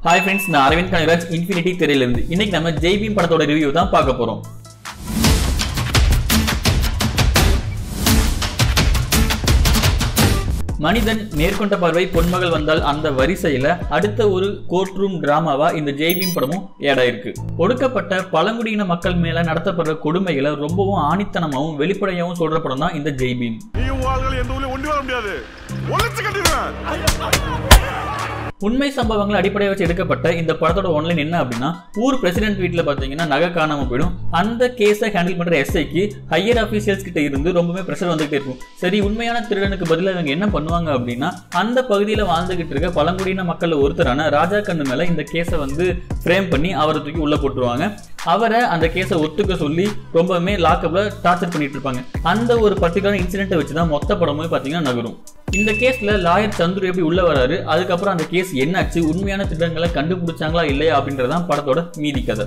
hi friends நான் Aravind Kanagaraj infinity திரையிலிருந்து இன்னைக்கு நம்ம ஜெய்பீம் படத்தோட ரிவ்யூ தான் பார்க்க போறோம் மனிதன் நேர்கொண்ட பார்வை பொன்மகள் வந்தால் அந்த வரிசையில அடுத்த ஒரு கோர்ட் ரூம் டிராமாவா இந்த ஜெய்பீம் படமும் ஏடாயிருக்கு ஒடுக்கப்பட்ட பழங்குடியின மக்கள் மேல நடத்தப்படுற கொடுமைகளை ரொம்பவும் ஆணித்தனமாவும் வெளிப்படையாவும் சொல்ற படம் தான் இந்த ஜெய்பீம் நீ வாழ்கள் எந்த ஊர்லயும் ஒண்டி வர முடியாது ஒழிச்சு கட்டிடுவேன் உண்மை சம்பவங்களை அடிப்படையாக வச்சு எடுக்கப்பட்ட இந்த படத்தோட ஒன்லைன் என்ன அப்படின்னா ஊர் பிரசிடென்ட் வீட்டில் பார்த்தீங்கன்னா நகை காணாம போயிடும் அந்த கேஸை ஹேண்டில் பண்ற எஸ்ஐக்கு ஹையர் அஃபீஷியல்ஸ் கிட்ட இருந்து ரொம்பவே ப்ரெஷர் வந்துகிட்டே இருக்கும் சரி உண்மையான திருடனுக்கு பதிலாக இவங்க என்ன பண்ணுவாங்க அப்படின்னா அந்த பகுதியில் வாழ்ந்துகிட்டு இருக்க பழங்குடியின மக்கள் ஒருத்தரான ராஜா கண்ணு மேல இந்த கேஸை வந்து ஃப்ரேம் பண்ணி அவரை தூக்கி உள்ள போட்டுருவாங்க அவரை அந்த கேஸை ஒத்துக்க சொல்லி ரொம்பவுமே லாக்அப்ல டார்ச்சர் பண்ணிட்டு இருப்பாங்க அந்த ஒரு பர்டிகுலர் இன்சிடென்ட்டை வச்சு தான் மொத்த படமும் பார்த்தீங்கன்னா நகரும் இந்த கேஸ்ல லாயர் சந்துரு எப்படி உள்ள வராரு அதுக்கப்புறம் அந்த கேஸ் என்னாச்சு உண்மையான திருடங்களை கண்டுபிடிச்சாங்களா இல்லையா அப்படின்றதான் படத்தோட மீதி கதை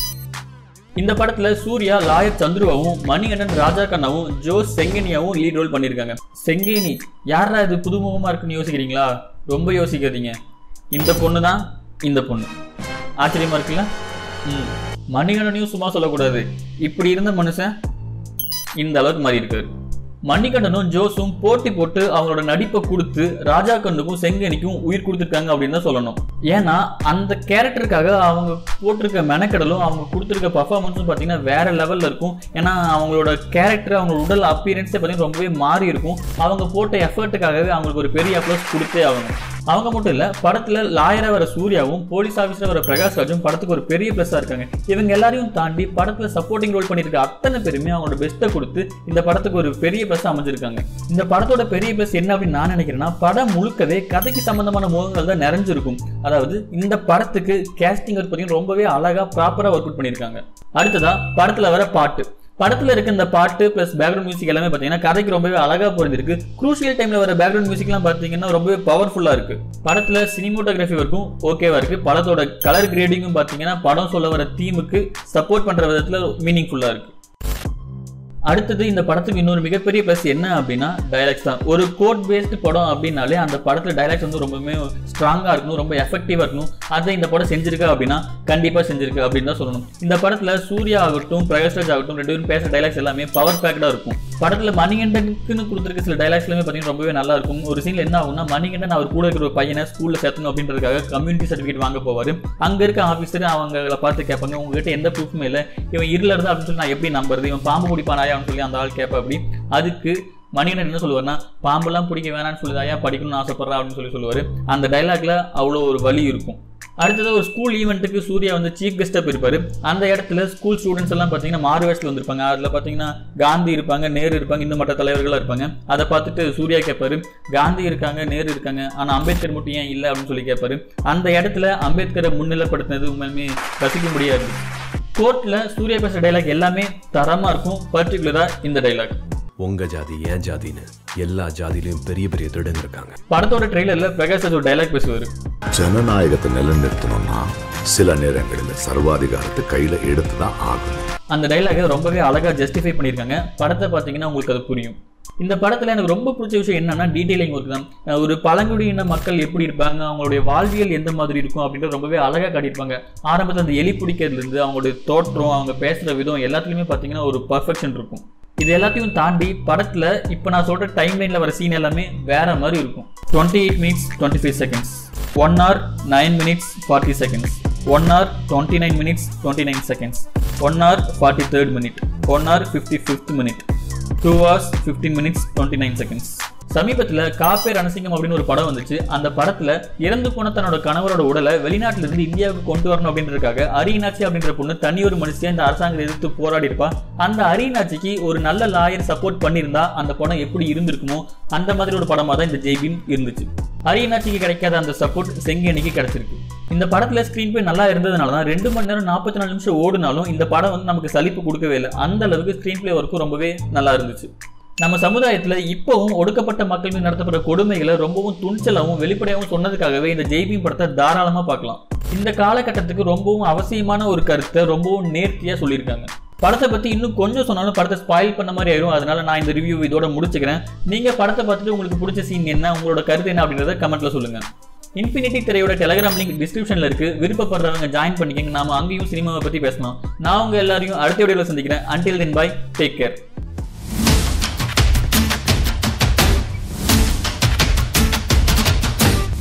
இந்த படத்துல சூர்யா லாயர் சந்துருவாவும் மணிகண்டன் ராஜா கண்ணாவும் ஜோ செங்கனியாவும் லீட் ரோல் பண்ணியிருக்காங்க செங்கேனி யாரா இது புதுமுகமா இருக்குன்னு யோசிக்கிறீங்களா ரொம்ப யோசிக்காதீங்க இந்த பொண்ணு தான் இந்த பொண்ணு ஆச்சரியமா இருக்குல்ல ம் மணிகண்டனையும் சும்மா சொல்லக்கூடாது இப்படி இருந்த மனுஷன் இந்த அளவுக்கு மாறி இருக்காரு மணிகண்டனும் ஜோஸும் போட்டி போட்டு அவங்களோட நடிப்பை கொடுத்து ராஜா கண்ணுக்கும் செங்கனிக்கும் உயிர் கொடுத்துருக்காங்க அப்படின்னு தான் சொல்லணும் ஏன்னா அந்த கேரக்டருக்காக அவங்க போட்டிருக்க மெனக்கடலும் அவங்க கொடுத்துருக்க பர்ஃபார்மன்ஸும் பார்த்தீங்கன்னா வேற லெவலில் இருக்கும் ஏன்னா அவங்களோட கேரக்டர் அவங்களோட உடல் அப்பீரன்ஸே பார்த்தீங்கன்னா ரொம்பவே மாறி இருக்கும் அவங்க போட்ட எஃபர்ட்டுக்காகவே அவங்களுக்கு ஒரு பெரிய அப்ளோஸ் கொடுத்தே ஆகணும் அவங்க மட்டும் இல்ல படத்துல லாயரா வர சூர்யாவும் போலீஸ் ஆஃபீஸரா வர பிரகாஷ் ராஜும் படத்துக்கு ஒரு பெரிய பிளஸ்ஸா இருக்காங்க இவங்க எல்லாரையும் தாண்டி படத்துல சப்போர்ட்டிங் ரோல் பண்ணிருக்க அத்தனை பேருமே அவங்களோட பெஸ்ட்டை கொடுத்து இந்த படத்துக்கு ஒரு பெரிய பிளஸ் அமைஞ்சிருக்காங்க இந்த படத்தோட பெரிய பிளஸ் என்ன அப்படின்னு நான் நினைக்கிறேன்னா படம் முழுக்கவே கதைக்கு சம்பந்தமான முகங்கள் தான் நிறைஞ்சிருக்கும் அதாவது இந்த படத்துக்கு கேஸ்டிங் ஒர்க் பார்த்தீங்கன்னா ரொம்பவே அழகா ப்ராப்பரா ஒர்க் அவுட் பண்ணியிருக்காங்க அடுத்ததா படத்துல வர பாட்டு படத்துல இருக்க இந்த பாட்டு பிளஸ் பேக்ரவுண்ட் மியூசிக் எல்லாமே பாத்தீங்கன்னா கதைக்கு ரொம்பவே அழகா புரிஞ்சிருக்கு குரூசியல் டைம்ல வர பேக்ரவுண்ட் மியூசிக்லாம் பாத்தீங்கன்னா ரொம்பவே பவர்ஃபுல்லா இருக்கு படத்துல சினிமோட்டோகிராஃபி ஒர்க்கும் ஓகேவா இருக்கு படத்தோட கலர் கிரேடிங்கும் பாத்தீங்கன்னா படம் சொல்ல வர தீமுக்கு சப்போர்ட் பண்ற விதத்துல மீனிங்ஃபுல்லா இருக்கு அடுத்தது இந்த படத்துக்கு இன்னொரு மிகப்பெரிய ப்ளஸ் என்ன அப்படின்னா டைலாக்ஸ் தான் ஒரு கோட் பேஸ்டு படம் அப்படின்னாலே அந்த படத்தில் டைலாக்ஸ் வந்து ரொம்பவுமே ஸ்ட்ராங்காக இருக்கணும் ரொம்ப எஃபெக்டிவாக இருக்கணும் அதை இந்த படம் செஞ்சிருக்கா அப்படின்னா கண்டிப்பாக செஞ்சிருக்கு அப்படின்னு தான் சொல்லணும் இந்த படத்தில் சூர்யா ஆகட்டும் பிரகாஷ்ராஜ் ஆகட்டும் ரெண்டு பேரும் பேசுகிற டைலாக்ஸ் எல்லாமே பவர் பேக்கடாக இருக்கும் படத்தில் மணிகண்டனுக்குன்னு கொடுத்துருக்க சில டைலாக்ஸ் எல்லாமே பார்த்தீங்கன்னா ரொம்பவே நல்லா இருக்கும் ஒரு சீனில் என்ன ஆகும்னா மணிகண்டன் அவர் கூட இருக்கிற ஒரு பையனை ஸ்கூலில் சேர்த்தணும் அப்படின்றதுக்காக கம்யூனிட்டி சர்டிஃபிகேட் வாங்க போவார் அங்கே இருக்க ஆஃபீஸர் அவங்கள பார்த்து கேட்பாங்க உங்ககிட்ட எந்த ப்ரூஃப்மே இல்லை இவன் இருள இருந்தா அப்படின்னு சொல்லி நான் எப்படி நம்புறது இவன் பாம்பு பிடிப்பானாயான்னு சொல்லி அந்த ஆள் கேட்ப அப்படி அதுக்கு மணிகண்டன் என்ன சொல்லுவார்னா பாம்பெல்லாம் பிடிக்க வேணாம்னு சொல்லி ஐயா படிக்கணும்னு ஆசைப்படுறா அப்படின்னு சொல்லி சொல்லுவார் அந்த டைலாக்ல அவ்வளோ ஒரு வலி இருக்கும் அடுத்தது ஒரு ஸ்கூல் ஈவெண்ட்டுக்கு சூர்யா வந்து சீஃப் கெஸ்ட்டாக போயிருப்பாரு அந்த இடத்துல ஸ்கூல் ஸ்டூடெண்ட்ஸ் எல்லாம் பார்த்தீங்கன்னா மாறுவேஷத்தில் வந்திருப்பாங்க அதில் பார்த்தீங்கன்னா காந்தி இருப்பாங்க நேரு இருப்பாங்க இன்னும் மற்ற தலைவர்களாக இருப்பாங்க அதை பார்த்துட்டு சூர்யா கேட்பாரு காந்தி இருக்காங்க நேரு இருக்காங்க ஆனால் அம்பேத்கர் மட்டும் ஏன் இல்லை அப்படின்னு சொல்லி கேட்பாரு அந்த இடத்துல அம்பேத்கரை முன்னிலைப்படுத்தினது உண்மையுமே ரசிக்க முடியாது கோர்ட்டில் சூர்யா பேசுகிற டைலாக் எல்லாமே தரமாக இருக்கும் பர்டிகுலராக இந்த டைலாக் உங்க ஜாதி ஏன் ஜாதின்னு எல்லா ஜாதியிலையும் பெரிய பெரிய திருடங்க இருக்காங்க படத்தோட ட்ரெய்லர்ல பிரகாஷ் ராஜ் ஒரு டைலாக் பேசுவார் ஜனநாயகத்தை நிலைநிறுத்தணும்னா சில நேரங்களில் சர்வாதிகாரத்தை கையில எடுத்து தான் ஆகணும் அந்த டைலாகை ரொம்பவே அழகா ஜஸ்டிஃபை பண்ணியிருக்காங்க படத்தை பார்த்தீங்கன்னா உங்களுக்கு அது புரியும் இந்த படத்துல எனக்கு ரொம்ப பிடிச்ச விஷயம் என்னன்னா டீடைலிங் ஒர்க் தான் அஹ் ஒரு பழங்குடியின மக்கள் எப்படி இருப்பாங்க அவங்களுடைய வாழ்வியல் எந்த மாதிரி இருக்கும் அப்படின்றது ரொம்பவே அழகா காட்டியிருப்பாங்க ஆரம்பத்தில் அந்த எலி பிடிக்கிறதுல இருந்து அவங்களுடைய தோற்றம் அவங்க பேசுற விதம் எல்லாத்துலயுமே பார்த்தீங்கன்னா ஒரு பர்ஃபெக்ஷன் இருக்கும் இது எல்லாத்தையும் தாண்டி படத்துல இப்போ நான் சொல்ற டைம் லைன்ல வர சீன் எல்லாமே வேற மாதிரி இருக்கும் twenty eight minutes twenty five seconds one hour nine minutes forty seconds one hour twenty nine minutes twenty nine seconds one hour forty third minute one hour fifty fifth minute two hours fifteen minutes twenty nine seconds சமீபத்தில் காப்பே ரணசிங்கம் அப்படின்னு ஒரு படம் வந்துச்சு அந்த படத்துல இறந்து போன தன்னோட கணவரோட உடலை வெளிநாட்டுல இருந்து இந்தியாவுக்கு கொண்டு வரணும் அப்படின்றதுக்காக அரியநாச்சி அப்படின்ற பொண்ணு தனி ஒரு மனுஷன் இந்த அரசாங்கத்தை எதிர்த்து போராடி இருப்பா அந்த அரியநாச்சிக்கு ஒரு நல்ல லாயர் சப்போர்ட் பண்ணியிருந்தா அந்த படம் எப்படி இருந்திருக்குமோ அந்த மாதிரி ஒரு படமா தான் இந்த ஜெய்பீம் இருந்துச்சு அரியநாச்சிக்கு கிடைக்காத அந்த சப்போர்ட் செங்கேனிக்கு கிடைச்சிருக்கு இந்த படத்துல ஸ்க்ரீன் பிளே நல்லா இருந்ததுனால தான் ரெண்டு மணி நேரம் நாற்பத்தி நாலு நிமிஷம் ஓடுனாலும் இந்த படம் வந்து நமக்கு சலிப்பு கொடுக்கவே இல்லை அந்த அளவுக்கு ஸ்க்ரீன் பிளே ஒர்க்கும் ரொம்பவே நல்லா இருந்துச்சு நம்ம சமுதாயத்துல இப்பவும் ஒடுக்கப்பட்ட மக்கள் மீது நடத்தப்படுற கொடுமைகளை ரொம்பவும் துணிச்சலாவும் வெளிப்படையாகவும் சொன்னதுக்காகவே இந்த ஜெய்பீம் படத்தை தாராளமா பார்க்கலாம் இந்த காலகட்டத்துக்கு ரொம்பவும் அவசியமான ஒரு கருத்தை ரொம்பவும் நேர்த்தியா சொல்லியிருக்காங்க படத்தை பத்தி இன்னும் கொஞ்சம் சொன்னாலும் படத்தை ஸ்பாயில் பண்ண மாதிரி ஆயிரும் அதனால நான் இந்த ரிவ்யூ இதோட முடிச்சுக்கிறேன் நீங்க படத்தை பார்த்துட்டு உங்களுக்கு பிடிச்ச சீன் என்ன உங்களோட கருத்து என்ன அப்படின்றத கமெண்ட்ல சொல்லுங்க இன்ஃபினிட்டி திரையோட டெலகிராம் லிங்க் டிஸ்கிரிப்ஷன்ல இருக்கு விருப்பப்படுறவங்க ஜாயின் பண்ணிக்கங்க நாம அங்கேயும் சினிமாவை பத்தி பேசலாம் நான் உங்க எல்லாரையும் அடுத்த வீடியோல சந்திக்கிறேன் until then bye take care